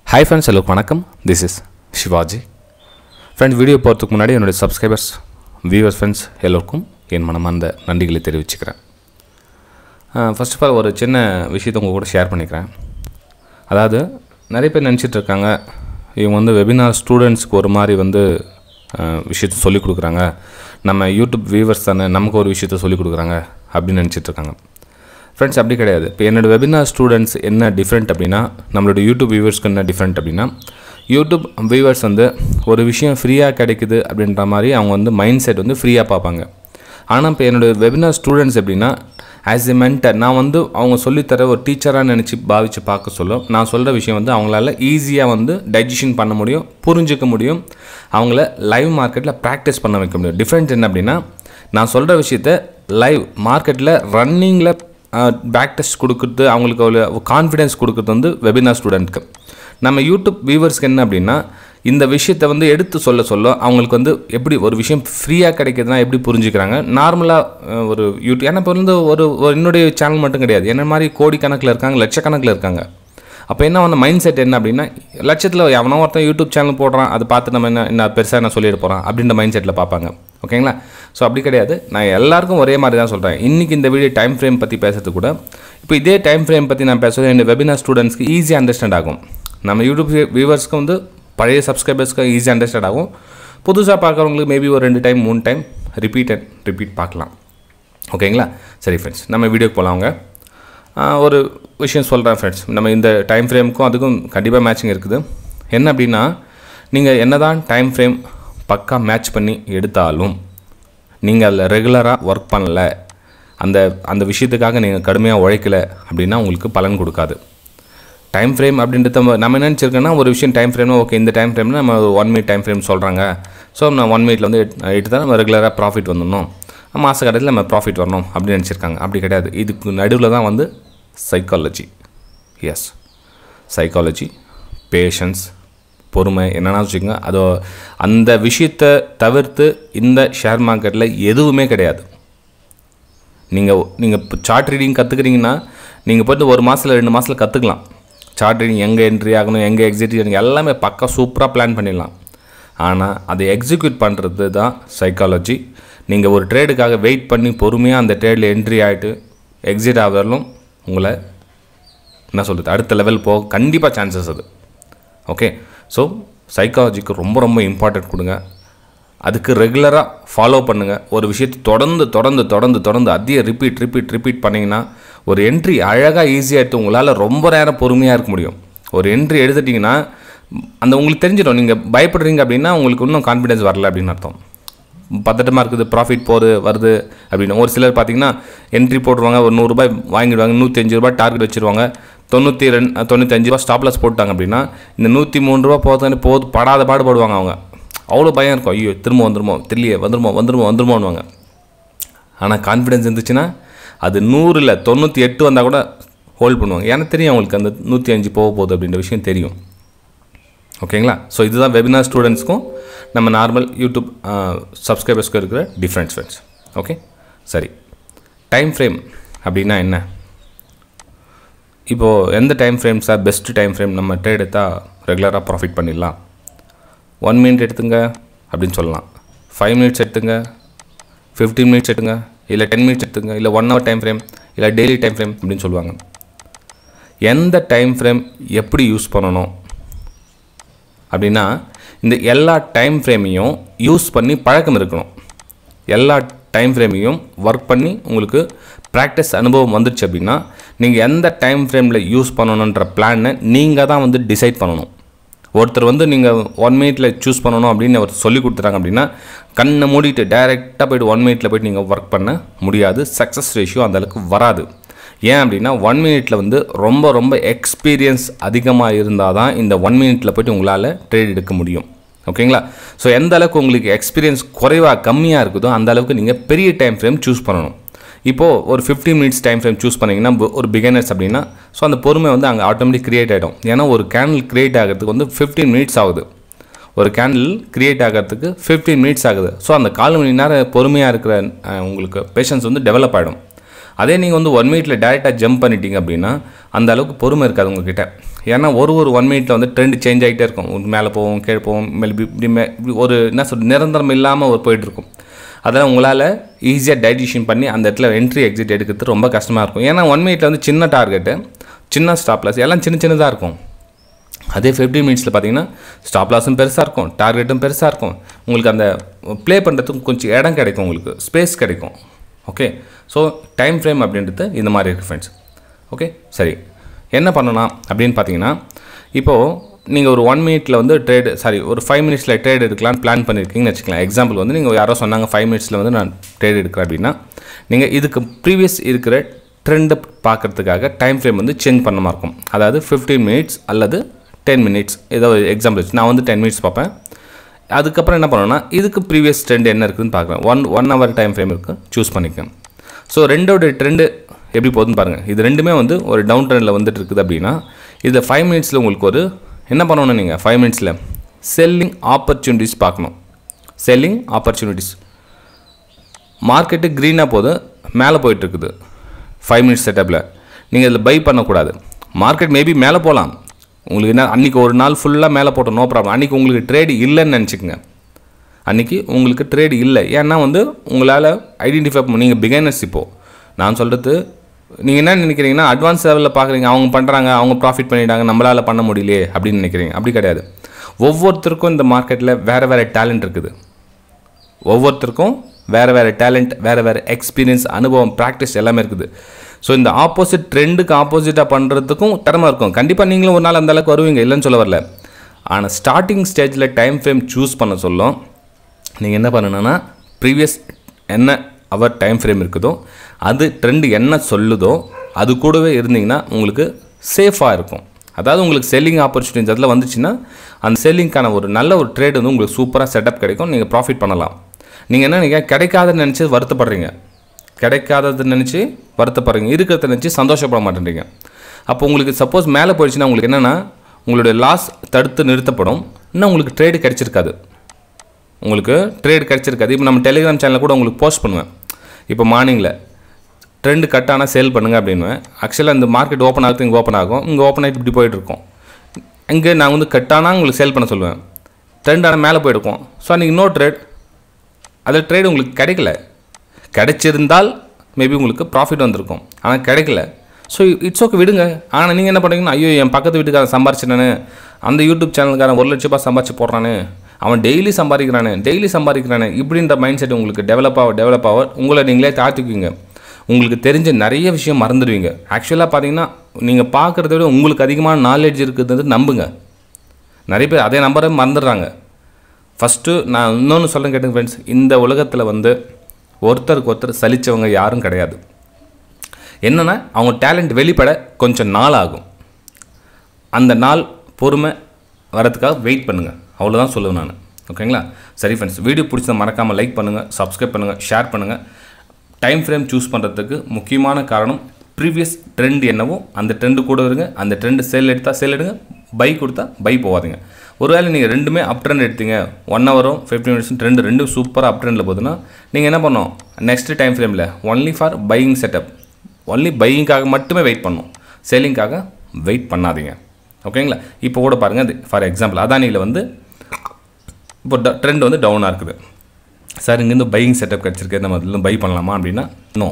hi friends எல்லோருக்கும் வணக்கம் this is Shivaji friends video போகிறதுக்கு முன்னாடி என்னுடைய சப்ஸ்கிரைபர்ஸ் வியூவர்ஸ் ஃப்ரெண்ட்ஸ் எல்லோருக்கும் என் மனமார்ந்த நன்றிகளை தெரிவிச்சுக்கிறேன் ஃபர்ஸ்ட் ஆஃப் ஆல் ஒரு சின்ன விஷயத்தை உங்கள் கூட ஷேர் பண்ணிக்கிறேன் அதாவது நிறைய பேர் நினச்சிட்டு இருக்காங்க இவங்க வந்து வெபினார் ஸ்டூடெண்ட்ஸ்க்கு ஒரு மாதிரி வந்து அஹ், விஷயத்த சொல்லிக் கொடுக்குறாங்க நம்ம யூடியூப் வியூவர்ஸ் தானே நமக்கு ஒரு விஷயத்த சொல்லிக் கொடுக்குறாங்க அப்படின்னு நினச்சிட்டு இருக்காங்க ஃப்ரெண்ட்ஸ் அப்படி கிடையாது இப்போ என்னோட வெபினார் ஸ்டூடெண்ட்ஸ் என்ன டிஃப்ரெண்ட் அப்படின்னா நம்மளோட யூடியூப் வியூவர்ஸ்க்கு என்ன டிஃப்ரெண்ட் அப்படின்னா யூடியூப் வியூவர்ஸ் வந்து ஒரு விஷயம் ஃப்ரீயாக கிடைக்குது அப்படின்ற மாதிரி அவங்க வந்து மைண்ட் செட் வந்து ஃப்ரீயாக பார்ப்பாங்க ஆனால் இப்போ என்னோட வெபினார் ஸ்டூடெண்ட்ஸ் எப்படின்னா ஆஸ் எ மென்டர் நான் வந்து அவங்க சொல்லித்தர ஒரு டீச்சராக நினச்சி பாவித்து பார்க்க சொல்ல நான் சொல்கிற விஷயம் வந்து அவங்களால ஈஸியாக வந்து டைஜஷன் பண்ண முடியும் புரிஞ்சுக்க முடியும் அவங்கள லைவ் மார்க்கெட்டில் ப்ராக்டிஸ் பண்ண வைக்க முடியும் டிஃப்ரெண்ட் என்ன அப்படின்னா நான் சொல்கிற விஷயத்த லைவ் மார்க்கெட்டில் ரன்னிங்கில் பேக் டெஸ்ட் கொடுக்குறது அவங்களுக்கு ஒரு கான்ஃபிடென்ஸ் கொடுக்குறது வந்து வெபினார் ஸ்டூடெண்ட்க்கு நம்ம யூடியூப் வியூவர்ஸ்க்கு என்ன அப்படின்னா இந்த விஷயத்தை வந்து எடுத்து சொல்ல சொல்ல அவங்களுக்கு வந்து எப்படி ஒரு விஷயம் ஃப்ரீயாக கிடைக்குதுன்னா எப்படி புரிஞ்சுக்கிறாங்க நார்மலாக ஒரு யூடியூப் ஏன்னா இப்போ வந்து ஒரு ஒரு என்னுடைய சேனல் மட்டும் கிடையாது என்ன மாதிரி கோடிக்கணக்கில் இருக்காங்க லட்சக்கணக்கில் இருக்காங்க அப்போ என்ன வந்து மைண்ட் செட் என்ன அப்படின்னா லட்சத்தில் எவனோ ஒருத்தன் யூடியூப் சேனல் போடுறான் அதை பார்த்து நம்ம என்ன என்ன பெருசாக என்ன சொல்லிட போகிறோம் அப்படின்ற மைண்ட் செட்டில் பார்ப்பாங்க ஓகேங்களா ஸோ அப்படி கிடையாது நான் எல்லாருக்கும் ஒரே மாதிரி தான் சொல்கிறேன் இன்றைக்கி இந்த வீடியோ டைம் ஃப்ரேம் பற்றி பேசுறது கூட இப்போ இதே டைம் ஃப்ரேம் பற்றி நான் பேசுகிறது என் வெபினார் ஸ்டூடெண்ட்ஸ்க்கு ஈஸியாக அண்டர்ஸ்டாண்ட் ஆகும் நம்ம யூடியூப் வியூவர்ஸ்க்கு வந்து பழைய சப்ஸ்கிரைபர்ஸ்க்கு ஈஸியாக அண்டர்ஸ்டாண்ட் ஆகும் புதுசாக பார்க்குறவங்களுக்கு மேபி ஒரு ரெண்டு டைம் மூணு டைம் ரிப்பீட் அண்ட் ரிப்பீட் பார்க்கலாம் ஓகேங்களா சரி ஃப்ரெண்ட்ஸ் நம்ம வீடியோக்கு போகலாங்க ஒரு விஷயம் சொல்கிறேன் ஃப்ரெண்ட்ஸ் நம்ம இந்த டைம் ஃப்ரேமுக்கும் அதுக்கும் கண்டிப்பாக மேட்சிங் இருக்குது என்ன அப்படின்னா நீங்கள் என்ன தான் டைம் ஃப்ரேம் பக்கா மேட்ச் பண்ணி எடுத்தாலும் நீங்கள் அதில் ரெகுலராக ஒர்க் பண்ணல அந்த அந்த விஷயத்துக்காக நீங்கள் கடுமையாக உழைக்கல அப்படின்னா உங்களுக்கு பலன் கொடுக்காது டைம் ஃப்ரேம் அப்படின்றத நம்ம- நம்ம என்ன நினச்சிருக்கோன்னா ஒரு விஷயம் டைம் ஃப்ரேம்னா ஓகே இந்த டைம் ஃப்ரேம்னா நம்ம ஒன் மினிட் டைம் ஃப்ரேம் சொல்கிறாங்க ஸோ நான் ஒன் மினிட்ல வந்து எட்- எடுத்து தான் நம்ம ரெகுலராக ப்ராஃபிட் வந்துடணும் மாத கடையில் நம்ம ப்ராஃபிட் வரணும் அப்படின்னு நினச்சிருக்காங்க அப்படி கிடையாது இதுக்கு நடுவில் தான் வந்து சைக்காலஜி எஸ் சைக்காலஜி பேஷன்ஸ் பொறுமை என்னென்னா வச்சுக்கோங்க அதோ அந்த விஷயத்தை தவிர்த்து இந்த ஷேர் மார்க்கெட்டில் எதுவுமே கிடையாது நீங்கள் நீங்கள் இப்போ சார்ட் ரீடிங் கற்றுக்குறீங்கன்னா நீங்கள் போய்ட்டு ஒரு மாதத்தில் ரெண்டு மாதத்தில் கற்றுக்கலாம் சார்ட் ரீடிங் எங்கே என்ட்ரி ஆகணும் எங்கே எக்ஸிட் ஆகணும் எல்லாமே பக்கா சூப்பராக பிளான் பண்ணிடலாம் ஆனால் அதை எக்ஸிக்யூட் பண்ணுறது தான் சைக்காலஜி நீங்கள் ஒரு ட்ரேடுக்காக வெயிட் பண்ணி பொறுமையாக அந்த ட்ரேடில் என்ட்ரி ஆகிட்டு எக்ஸிட் ஆகிறலும் உங்களை என்ன சொல்கிறது அடுத்த லெவல் போக கண்டிப்பாக சான்சஸ் அது ஓகே ஸோ சைக்காலஜிக்கு ரொம்ப ரொம்ப இம்பார்ட்டன்ட் கொடுங்க அதுக்கு ரெகுலராக ஃபாலோ பண்ணுங்கள் ஒரு விஷயத்தை தொடர்ந்து தொடர்ந்து தொடர்ந்து தொடர்ந்து அதிக ரிப்பீட் ரிப்பீட் ரிப்பீட் பண்ணிங்கன்னா ஒரு என்ட்ரி அழகாக ஈஸியாக எடுத்து உங்களால் ரொம்ப நேரம் பொறுமையாக இருக்க முடியும் ஒரு என்ட்ரி எடுத்துட்டிங்கன்னா அந்த உங்களுக்கு தெரிஞ்சிடும் நீங்கள் பயப்படுறீங்க அப்படின்னா உங்களுக்கு இன்னும் கான்ஃபிடன்ஸ் வரல அப்படின்னு அர்த்தம் பதட்டமாக இருக்குது ப்ராஃபிட் போகுது வருது அப்படின்னு ஒரு சிலர் பார்த்தீங்கன்னா என்ட்ரி போட்டுருவாங்க ஒரு நூறுரூபாய் வாங்கிடுவாங்க நூற்றி அஞ்சு ரூபாய் டார்கெட் வச்சுருவாங்க தொண்ணூற்றி ரெண்டு தொண்ணூத்தஞ்சு ரூபா ஸ்டாப்லஸ் போட்டாங்க அப்படின்னா இந்த நூற்றி மூணு ரூபா போகிறது போது படாத பாடுபடுவாங்க அவங்க அவ்வளோ பயம் இருக்கும் ஐயோ திரும்ப வந்துருமோ தெரியலையே வந்துருமோ வந்துருமோ வந்துருமோன்னுவாங்க ஆனால் கான்ஃபிடன்ஸ் இருந்துச்சுன்னா அது நூறில் தொண்ணூற்றி எட்டு வந்தால் கூட ஹோல்ட் பண்ணுவாங்க எனக்கு தெரியும் அவங்களுக்கு அந்த நூற்றி அஞ்சு போக போகுது அப்படின்ற விஷயம் தெரியும் ஓகேங்களா ஸோ இதுதான் வெபினார் ஸ்டூடெண்ட்ஸ்க்கும் நம்ம நார்மல் யூடியூப் சப்ஸ்கிரைபர்ஸ்க்கும் இருக்கிற டிஃப்ரென்ஸ் ஃப்ரெண்ட்ஸ் ஓகே சரி டைம் ஃப்ரேம் அப்படின்னா என்ன இப்போது எந்த time frame sir best time frame நம்ம ட்ரேட் எடுத்தால் ரெகுலராக ப்ராஃபிட் பண்ணிடலாம் ஒன் மினிட் எடுத்துங்க அப்படின்னு சொல்லலாம் ஃபைவ் மினிட்ஸ் எடுத்துங்க ஃபிஃப்டீன் மினிட்ஸ் எடுத்துங்க இல்லை டென் மினிட்ஸ் எடுத்துங்க இல்லை ஒன் ஹவர் டைம் ஃப்ரேம் இல்லை டெய்லி டைம் ஃப்ரேம் அப்படின்னு சொல்லுவாங்க எந்த டைம் ஃப்ரேம் எப்படி யூஸ் பண்ணணும் அப்படின்னா இந்த எல்லா டைம் ஃப்ரேமையும் யூஸ் பண்ணி பழக்கம் இருக்கணும் எல்லா டைம் ஃப்ரேமையும் ஒர்க் பண்ணி உங்களுக்கு ப்ராக்டிஸ் அனுபவம் வந்துடுச்சு அப்படின்னா நீங்கள் எந்த டைம் ஃப்ரேமில் யூஸ் பண்ணணுன்ற பிளானை நீங்கள் தான் வந்து டிசைட் பண்ணணும் ஒருத்தர் வந்து நீங்கள் ஒன் மினிட்ல சூஸ் பண்ணணும் அப்படின்னு அவர் சொல்லி கொடுத்துறாங்க அப்படின்னா கண்ணை மூடிட்டு டைரெக்டாக போய்ட்டு ஒன் மினிட்ல போய்ட்டு நீங்கள் ஒர்க் பண்ண முடியாது சக்ஸஸ் ரேஷியோ அந்த அளவுக்கு வராது ஏன் அப்படின்னா ஒன் மினிட்ல வந்து ரொம்ப ரொம்ப எக்ஸ்பீரியன்ஸ் அதிகமாக இருந்தால் தான் இந்த ஒன் மினிட்ல போய்ட்டு உங்களால் ட்ரேட் எடுக்க முடியும் ஓகேங்களா ஸோ எந்த அளவுக்கு உங்களுக்கு எக்ஸ்பீரியன்ஸ் குறைவாக கம்மியாக இருக்குதோ அந்த அளவுக்கு நீங்கள் பெரிய டைம் ஃப்ரேம் சூஸ் பண்ணணும் இப்போது ஒரு 15 மினிட்ஸ் டைம் ஃப்ரேம் சூஸ் பண்ணிங்கன்னா பு- ஒரு பிகினர்ஸ் அப்படின்னா ஸோ அந்த பொறுமை வந்து அங்கே ஆட்டோமேட்டிக் கிரியேட் ஆகிடும் ஏன்னா ஒரு கேண்டில் கிரியேட் ஆகிறதுக்கு வந்து 15 மினிட்ஸ் ஆகுது ஒரு கேண்டில் கிரியேட் ஆகிறதுக்கு 15 மினிட்ஸ் ஆகுது ஸோ அந்த கால் மணி நேரம் பொறுமையாக இருக்கிற அஹ், உங்களுக்கு பேஷன்ஸ் வந்து டெவலப் ஆகிடும் அதே நீங்கள் வந்து ஒன் மினிட்ல டேரெக்டாக ஜம்ப் பண்ணிட்டீங்க அப்படின்னா அந்த அளவுக்கு பொறுமை இருக்காது உங்ககிட்ட ஏன்னா ஒரு ஒரு ஒன் மினிட்ல வந்து ட்ரெண்ட் சேஞ்ச் ஆகிட்டே இருக்கும் ஒரு மேலே போவோம் கீழே போவோம் மேலே இப்படி இப்படி மே- இப்படி ஒரு என்ன சொல் நிரந்தரம் இல்லாமல் ஒரு போயிட்டு இருக்கும் அதெல்லாம் உங்களால் ஈஸியாக டைஜஷன் பண்ணி அந்த இடத்துல என்ட்ரி எக்ஸிட் எடுக்கிறது ரொம்ப கஷ்டமாக இருக்கும் ஏன்னா ஒன் மினிட்ல வந்து சின்ன டார்கெட்டு சின்ன ஸ்டாப் லாஸ் எல்லாம் சின்ன சின்னதாக இருக்கும் அதே ஃபிஃப்டீன் மினிட்ஸில் பார்த்தீங்கன்னா ஸ்டாப் லாஸும் பெருசாக இருக்கும் டார்கெட்டும் பெருசாக இருக்கும் உங்களுக்கு அந்த ப்ளே பண்ணுறதுக்கு கொஞ்சம் இடம் கிடைக்கும் உங்களுக்கு ஸ்பேஸ் கிடைக்கும் ஓகே ஸோ டைம் ஃப்ரேம் அப்படின்றது இந்த மாதிரி இருக்குது ஃப்ரெண்ட்ஸ் ஓகே சரி என்ன பண்ணலாம் அப்படின்னு பார்த்தீங்கன்னா இப்போது நீங்கள் ஒரு ஒன் மினிட்ல வந்து ட்ரேடு சாரி ஒரு ஃபைவ் மினிட்ஸில் ட்ரேட் எடுக்கலாம்னு பிளான் பண்ணியிருக்கீங்கன்னு வச்சுக்கலாம் எக்ஸாம்பிள் வந்து நீங்கள் யாரோ சொன்னாங்க ஃபைவ் மினிட்ஸில் வந்து நான் ட்ரேட் எடுக்கிறேன் அப்படின்னா நீங்கள் இதுக்கு ப்ரீவியஸ் இருக்கிற ட்ரெண்டை பார்க்கறதுக்காக டைம் ஃப்ரேம் வந்து சேஞ்ச் பண்ண மாதிரி இருக்கும் அதாவது 15 மினிட்ஸ் அல்லது டென் மினிட்ஸ் ஏதோ எக்ஸாம்பிள் வச்சு நான் வந்து டென் மினிட்ஸ் பார்ப்பேன் அதுக்கப்புறம் என்ன பண்ணணும்னா இதுக்கு ப்ரீவியஸ் ட்ரெண்ட் என்ன இருக்குதுன்னு பார்க்குறேன் one one hour time frame இருக்குது சூஸ் பண்ணிக்கேன் ஸோ ரெண்டோட ட்ரெண்டு எப்படி போகுதுன்னு பாருங்கள் இது ரெண்டுமே வந்து ஒரு டவுன் ட்ரெண்டில் வந்துட்டு இருக்குது அப்படின்னா இதில் ஃபைவ் மினிட்ஸில் உங்களுக்கு ஒரு என்ன பண்ணணும் நீங்கள் ஃபைவ் மினிட்ஸில் செல்லிங் ஆப்பர்ச்சுனிட்டிஸ் பார்க்கணும் செல்லிங் ஆப்பர்ச்சுனிட்டிஸ் மார்க்கெட்டு க்ரீனாக போது மேலே போயிட்டுருக்குது ஃபைவ் மினிட்ஸ் செட்டப்பில் நீங்கள் இதில் பை பண்ணக்கூடாது மார்க்கெட் மேபி மேலே போகலாம் உங்களுக்கு என்ன அன்றைக்கி ஒரு நாள் ஃபுல்லாக மேலே போட்டோம் நோ ப்ராப்ளம் அன்றைக்கி உங்களுக்கு ட்ரேடு இல்லைன்னு நினச்சிக்கங்க அன்றைக்கி உங்களுக்கு ட்ரேடு இல்லை ஏன்னா வந்து உங்களால் ஐடென்டிஃபை பண்ண நீங்கள் பிகைனர்ஸ் இப்போது நான் சொல்கிறது நீங்கள் என்ன நினைக்கிறீங்கன்னா அட்வான்ஸ் லெவலில் பார்க்குறீங்க அவங்க பண்ணுறாங்க அவங்க ப்ராஃபிட் பண்ணிட்டாங்க நம்மளால் பண்ண முடியலையே அப்படின்னு நினைக்கிறீங்க அப்படி கிடையாது ஒவ்வொருத்தருக்கும் இந்த மார்க்கெட்டில் வேறு வேறு டேலண்ட் இருக்குது ஒவ்வொருத்தருக்கும் வேறு வேறு டேலண்ட் வேறு வேறு எக்ஸ்பீரியன்ஸ் அனுபவம் ப்ராக்டிஸ் எல்லாமே இருக்குது ஸோ இந்த ஆப்போசிட் ட்ரெண்டுக்கு ஆப்போசிட்டாக பண்ணுறதுக்கும் திறமை இருக்கும் கண்டிப்பாக நீங்களும் ஒரு நாள் அந்த அளவுக்கு வருவீங்க இல்லைன்னு சொல்ல வரல ஆனால் ஸ்டார்டிங் ஸ்டேஜில் டைம் ஃப்ரேம் சூஸ் பண்ண சொல்லும் நீங்கள் என்ன பண்ணணும்னா ப்ரீவியஸ் என்ன அவர் டைம் ஃப்ரேம் இருக்குதோ அது ட்ரெண்ட் என்ன சொல்லுதோ அது கூடவே இருந்தீங்கன்னா உங்களுக்கு சேஃபாக இருக்கும் அதாவது உங்களுக்கு செல்லிங் ஆப்பர்ச்சுனிட்டிஸ் அதில் வந்துச்சுன்னா அந்த செல்லிங்க்கான ஒரு நல்ல ஒரு ட்ரேட் வந்து உங்களுக்கு சூப்பராக செட்டப் கிடைக்கும் நீங்கள் ப்ராஃபிட் பண்ணலாம் நீங்கள் என்ன நீங்கள் கிடைக்காதுன்னு நினச்சி வருத்தப்படுறீங்க கிடைக்காதது நினச்சி வருத்தப்படுறீங்க இருக்கிறத நினச்சி சந்தோஷப்பட மாட்டேன்றீங்க அப்போ உங்களுக்கு சப்போஸ் மேலே போயிடுச்சுன்னா உங்களுக்கு என்னென்னா உங்களுடைய லாஸ் தடுத்து நிறுத்தப்படும் இன்னும் உங்களுக்கு ட்ரேடு கிடைச்சிருக்காது உங்களுக்கு ட்ரேட் கிடச்சிருக்காது இப்போ நம்ம டெலிகிராம் சேனலில் கூட உங்களுக்கு போஸ்ட் பண்ணுவேன் இப்போ மார்னிங்கில் ட்ரெண்டு கட் ஆனால் சேல் பண்ணுங்க அப்படின்னுவேன் ஆக்சுவலாக இந்த மார்க்கெட் ஓப்பன் ஆகுது இங்கே ஓப்பன் ஆகும் இங்கே ஓப்பன் ஆகிட்டு இப்படி போயிட்டு இருக்கோம் இங்கே நான் வந்து கட் ஆனால் உங்களுக்கு சேல் பண்ண சொல்லுவேன் ட்ரெண்ட் ஆனால் மேலே போயிருக்கும் ஸோ அன்றைக்கி இன்னொரு ட்ரேட் அதில் ட்ரேட் உங்களுக்கு கிடைக்கல கிடைச்சிருந்தால் மேபி உங்களுக்கு ப்ராஃபிட் வந்திருக்கும் ஆனால் கிடைக்கல ஸோ இட்ஸ் ஓகே விடுங்க ஆனால் நீங்கள் என்ன பண்ணுறீங்கன்னா ஐயோ என் பக்கத்து வீட்டுக்காரன் சம்பாரிச்சிட்டானே அந்த யூடியூப் சேனலுக்காரன் ஒரு லட்ச ரூபாய் சம்பாரிச்சு போடுறானே அவன் டெய்லி சம்பாதிக்கிறானே டெய்லி சம்பாதிக்கிறானே இப்படின்ற மைண்ட் செட் உங்களுக்கு டெவலப் ஆக டெவலப் ஆக உங்களை நீங்களே தாழ்த்திக்குவீங்க உங்களுக்கு தெரிஞ்ச நிறைய விஷயம் மறந்துடுவீங்க ஆக்சுவலாக பார்த்தீங்கன்னா நீங்கள் பார்க்குறத விட உங்களுக்கு அதிகமான நாலேஜ் இருக்கிறது நம்புங்க நிறைய பேர் அதே நம்பரை மறந்துடுறாங்க ஃபஸ்ட்டு நான் இன்னொன்று சொல்ல கேட்டுங்க ஃப்ரெண்ட்ஸ் இந்த உலகத்தில் வந்து ஒருத்தருக்கு ஒருத்தர் சலிச்சவங்க யாரும் கிடையாது என்னென்னா அவங்க டேலண்ட் வெளிப்பட கொஞ்சம் நாள் ஆகும் அந்த நாள் பொறுமை வரதுக்காக வெயிட் பண்ணுங்கள் அவ்வளோதான் சொல்லுவேன் நான் ஓகேங்களா சரி ஃப்ரெண்ட்ஸ் வீடியோ பிடிச்சத மறக்காமல் லைக் பண்ணுங்கள் சப்ஸ்கிரைப் பண்ணுங்கள் ஷேர் பண்ணுங்கள் டைம் ஃப்ரேம் சூஸ் பண்ணுறதுக்கு முக்கியமான காரணம் ப்ரீவியஸ் ட்ரெண்ட் என்னவோ அந்த ட்ரெண்டு கூட இருங்க அந்த ட்ரெண்டு சேல் எடுத்தால் சேல் எடுங்க பை கொடுத்தா பை போகாதீங்க ஒருவேளை நீங்கள் ரெண்டுமே அப் ட்ரெண்ட் எடுத்தீங்க ஒன் ஹவரும் ஃபிஃப்டின் மினிட்ஸ் ட்ரெண்டு ரெண்டும் சூப்பராக அப் ட்ரெண்டில் போகுதுன்னா நீங்கள் என்ன பண்ணணும் நெக்ஸ்ட் டைம் ஃப்ரேமில் only for buying setup only பையிங்காக மட்டுமே வெயிட் பண்ணும் செல்லிங்காக வெயிட் பண்ணாதீங்க ஓகேங்களா இப்போ கூட பாருங்கள் ஃபார் எக்ஸாம்பிள் அதானியில் வந்து இப்போ ட்ரெண்ட் வந்து டவுனாக இருக்குது சார் இங்கேருந்து பையிங் செட்டப் கிடச்சிருக்கு நம்ம அதில் பை பண்ணலாமா அப்படின்னா நோ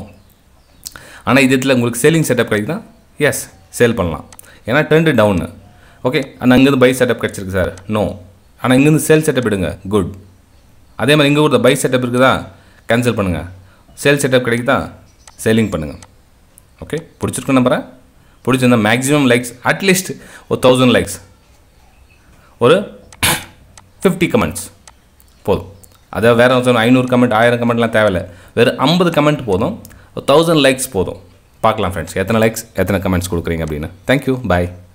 ஆனால் இது இதில் உங்களுக்கு சேலிங் செட்டப் கிடைக்குதா எஸ் சேல் பண்ணலாம் ஏன்னா ட்ரெண்டு டவுனு ஓகே ஆனால் இங்கேருந்து பை செட்டப் கிடச்சிருக்கு சார் நோ ஆனால் இங்கேருந்து சேல் செட்டப் எடுங்க குட் அதே மாதிரி இங்கே ஒரு பை செட்டப் இருக்குதா கேன்சல் பண்ணுங்கள் சேல் செட்டப் கிடைக்குதா சேலிங் பண்ணுங்கள் ஓகே பிடிச்சிருக்கு நம்புறேன் பிடிச்சிருந்தா மேக்ஸிமம் லைக்ஸ் அட்லீஸ்ட் ஒரு தௌசண்ட் லைக்ஸ் ஒரு ஃபிஃப்டி கமெண்ட்ஸ் போதும் அதை வேறு சொன்ன ஐநூறு கமெண்ட் ஆயிரம் கமெண்ட்லாம் தேவையில்லை வெறும் ஐம்பது கமெண்ட் போதும் ஒரு தௌசண்ட் லைக்ஸ் போதும் பார்க்கலாம் ஃப்ரெண்ட்ஸ் எத்தனை லைக்ஸ் எத்தனை கமெண்ட்ஸ் கொடுக்குறீங்க அப்படின்னு தேங்க்யூ பாய்